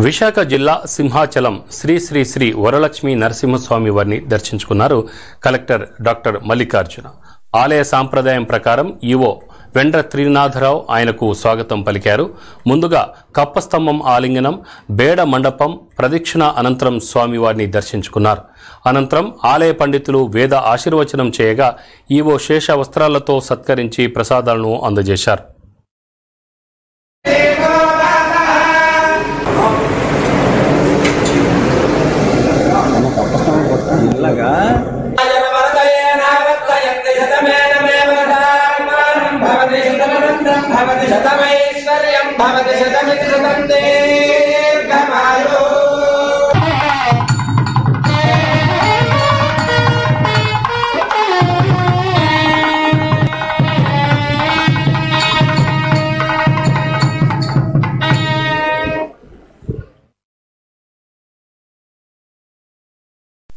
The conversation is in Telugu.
విశాఖ జిల్లా సింహాచలం శ్రీ శ్రీ శ్రీ వరలక్ష్మి నరసింహస్వామి వారిని దర్శించుకున్నారు కలెక్టర్ డాక్టర్ మల్లికార్జున ఆలయ సాంప్రదాయం ప్రకారం ఈవో వెండ్ర త్రినాథరావు ఆయనకు స్వాగతం పలికారు ముందుగా కప్పస్తంభం ఆలింగనం బేడ మండపం ప్రదక్షిణ అనంతరం స్వామివారిని దర్శించుకున్నారు అనంతరం ఆలయ పండితులు వేద ఆశీర్వచనం చేయగా ఈవో శేష వస్త్రాలతో సత్కరించి ప్రసాదాలను అందజేశారు